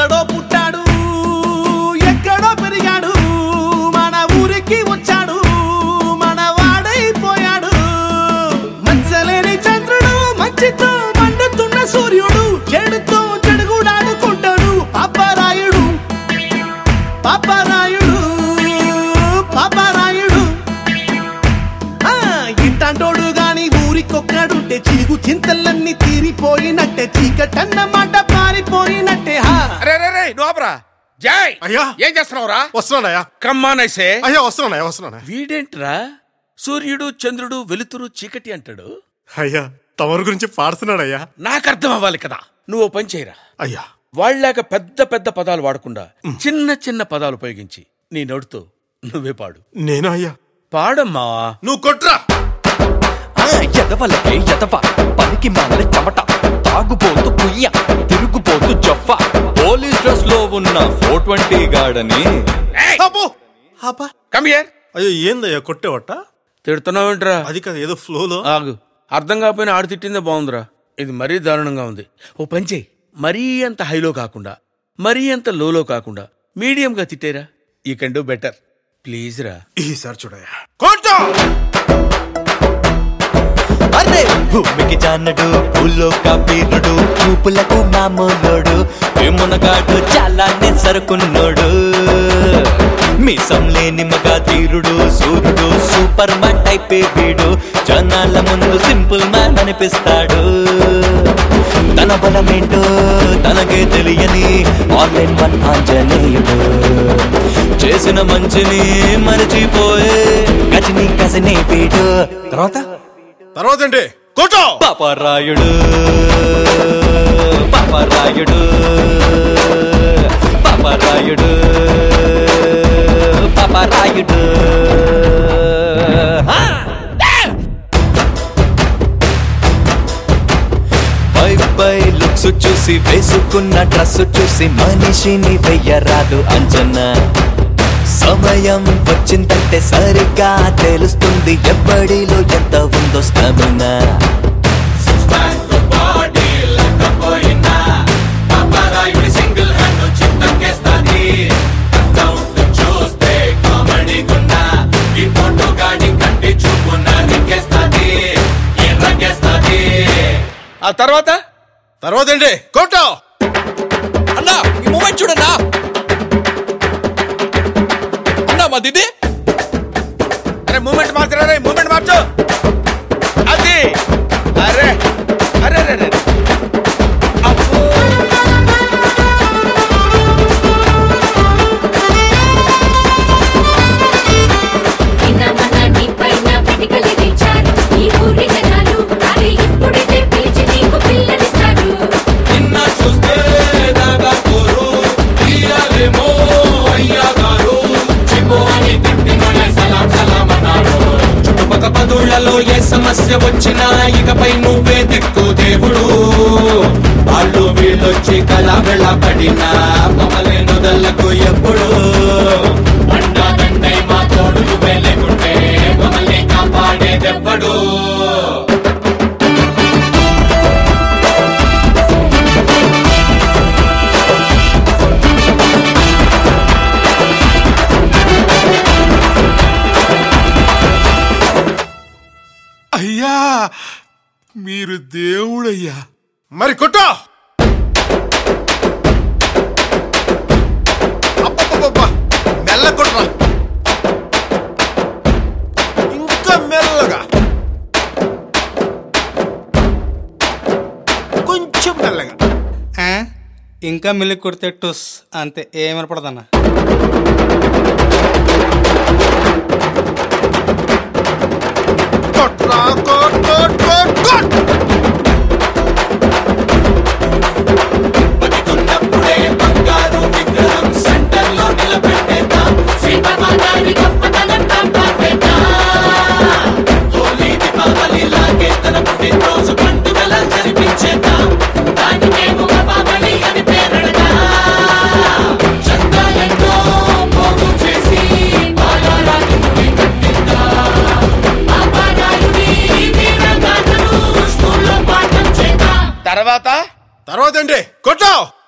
ఎక్కడో పుట్టాడు ఎక్కడో పెరిగాడు మన ఊరికి వచ్చాడు మన వాడైపోయాడు మంచలేని చంద్రుడు మంచితో మండుతున్న సూర్యుడు చెడుతో చెడుగుడాడుకుంటాడు పాపరాయుడు పాపరాయుడు పాపరాయుడు ఆ, ఇట్టాంటోడు గాని ఊరికొక్కడుంటే చీగు చింతలన్నీ తీరిపోయినట్టే చీకటన్నమాట పారిపోయినట్టే హా అరే రే రే నువ్వు ఆపరా జై అయ్యా. ఏం చేస్తున్నావురా వస్తున్నానయ్యా కమ్మానైసే అయ్యా వస్తున్నానయ్యా వస్తున్నానా వీడేంట్రా సూర్యుడు చంద్రుడు వెలుతురు చీకటి అంటాడు అయ్యా తమరి గురించి పాడుతున్నాడయ్యా నాకు అర్థం అవ్వాలి కదా నువ్వు ఓ పని చేయరా అయ్యా వాళ్ళలాగా పెద్ద పెద్ద పదాలు వాడకుండా చిన్న చిన్న పదాలు ఉపయోగించి నీ నోటితో నువ్వే పాడు నేను అయ్యా పాడమ్మా నువ్వు కొట్రా ఆ ఎదవలకే ఎదవ పనికి మామూలు చెమట తాగుపోతూ కుయ్య తిరుగుపోతూ జఫ్ఫ పోలీస్ డ్రెస్ లో ఉన్న ఫోర్ ట్వంటీ గాడని అబ్బో అబ్బా కమ్ హియర్ అయ్యో ఏందయ్యా కొట్టేవట తిడుతున్నావేంట్రా అది కదా ఏదో ఫ్లోలో ఆగు అర్థం కాకపోయినా ఆడు తిట్టిందే బాగుందిరా ఇది మరీ దారుణంగా ఉంది ఓ పని చేయి మరీ అంత హైలో కాకుండా మరీ అంత లోలో కాకుండా మీడియంగా తిట్టేరా ఈ కెన్ డూ బెటర్ ప్లీజ్ రా ఈసారి చూడయ్యా కొట్టు అరే భూమికి జానడు పూల్లో కబీరుడు చూపులకు మామూలుడు వేమునగాడు చాలానే సరుకున్నోడు మీసం లేని మగ తీరుడు సూర్యుడు సూపర్ మ్యాన్ టైప్ వీడు జనాల ముందు సింపుల్ మ్యాన్ అనిపిస్తాడు తన బలమేంటో తనకే తెలియని ఆన్లైన్ వన్ ఆంజనేయుడు చేసిన మంచిని మరచిపోయే గజని కసిని వీడు తర్వాత తర్వాత ఏంటి కొట్టు పాపరాయుడు పాపరాయుడు పాపరాయుడు పాపరాయుడు హా! పై పై లుక్స్ చూసి వేసుకున్న డ్రెస్ చూసి మనిషిని వెయ్యరాదు అంచనా సమయం వచ్చిందంటే సరిగ్గా తెలుస్తుంది ఎవ్వడిలో ఎంత ఉందో స్టమినా ఆ తర్వాత తర్వాత ఏంటి కొట్టు అన్నా ఈ మూమెంట్ చూడన్నా అన్నా మా దిది అరే మూమెంట్ మార్చరా రే మూమెంట్ మార్చు అది అరే అరే అరే అరే అబ్బో. నిన్నమన్న పైన పిడికలు తెచ్చారు ఈ ఊరి జనాలు అరే ఇప్పుడైతే పిలిచి నీకు పిల్లనిస్తారు నిన్న చూస్తే దాగా కోరు తీయాలేమో అయ్యా గారు చిపో అని తిట్టి మన సలాం సలాం అన్నారు చుట్టుపక్క పదుళ్లలో ఏ సమస్య వచ్చినా ఇకపై నువ్వే దిక్కు దేవుడు వాళ్ళు వీళ్ళొచ్చి కళ వెళ్ళబడినా మమ్మల్ని నుదలకు ఎప్పుడు అండాదండై మా తోడు నువ్వే లేకుంటే మమ్మల్ని కాపాడేదెవ్వడు అయ్యా మీరు దేవుడయ్యా మరి కొట్టు అబ్బబ్బబ్బబ్బా, మెల్ల కొట్రా ఇంకా మెల్లగా కొంచెం మెల్లగా ఆ? ఇంకా మిల్లి కొడితే టుస్ అంతే ఏమనపడదన్న కొట్రా కొట్ కొట్ కొట్ కొట్ బతికున్నప్పుడే బంగారు విగ్రహం సెంటర్ లో నిలబెట్టేద్దాం శ్రీపరమాచారి గొప్పతనం కాపాడేద్దాం హోలీ దీపావళి లాగే తన పుట్టినరోజు పండుగలా జరిపించేద్దాం దానికేమో బాబలి అని పేరడగా చందాలెన్నో పోగు చేసి బాలారాజుని కట్టిద్దాం పాపారాయుడి వీరగాథను స్కూల్లో పాఠం చేద్దాం తర్వాత తర్వాత ఏంటి కొట్టు